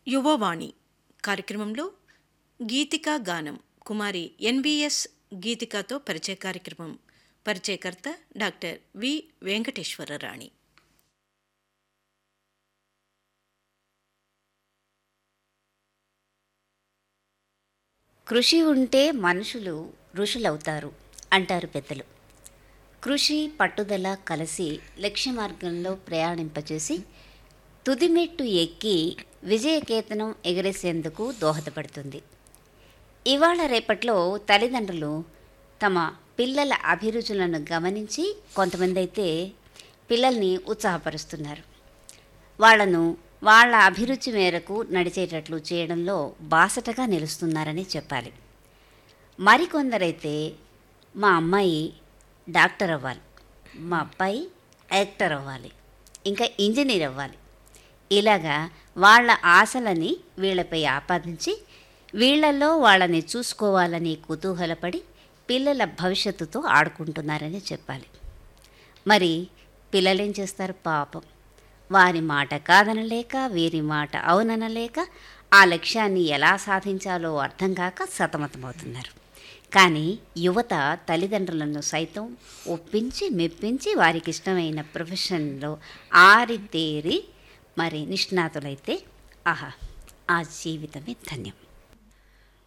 యువవాణి కార్యక్రమంలో గీతికా గానం కుమారి ఎన్బిఎస్ గీతికాతో పరిచయ కార్యక్రమం పరిచయకర్త డాక్టర్ వి వెంకటేశ్వరరాణి కృషి ఉంటే మనుషులు ఋషులవుతారు అంటారు పెద్దలు కృషి పట్టుదల కలిసి లక్ష్య మార్గంలో ప్రయాణింపచేసి తుదిమెట్టు ఎక్కి విజయకేతనం ఎగరేసేందుకు దోహదపడుతుంది ఇవాళ రేపట్లో తల్లిదండ్రులు తమ పిల్లల అభిరుచులను గమనించి కొంతమంది అయితే పిల్లల్ని ఉత్సాహపరుస్తున్నారు వాళ్లను వాళ్ళ అభిరుచి మేరకు నడిచేటట్లు చేయడంలో బాసటగా నిలుస్తున్నారని చెప్పాలి మరికొందరైతే మా అమ్మాయి డాక్టర్ అవ్వాలి మా అబ్బాయి యాక్టర్ అవ్వాలి ఇంకా ఇంజనీర్ అవ్వాలి ఇలాగా వాళ్ళ ఆశలని వీళ్ళపై ఆపాదించి వీళ్ళల్లో వాళ్ళని చూసుకోవాలని కుతూహలపడి పిల్లల భవిష్యత్తుతో ఆడుకుంటున్నారని చెప్పాలి మరి పిల్లలేం చేస్తారు పాపం వారి మాట కాదనలేక వీరి మాట అవుననలేక ఆ లక్ష్యాన్ని ఎలా సాధించాలో అర్థం కాక సతమతమవుతున్నారు కానీ యువత తల్లిదండ్రులను సైతం ఒప్పించి మెప్పించి వారికి ఇష్టమైన ప్రొఫెషన్లో ఆరితేరి మరి నిష్ణాతులైతే ఆహా ఆ జీవితమే ధన్యం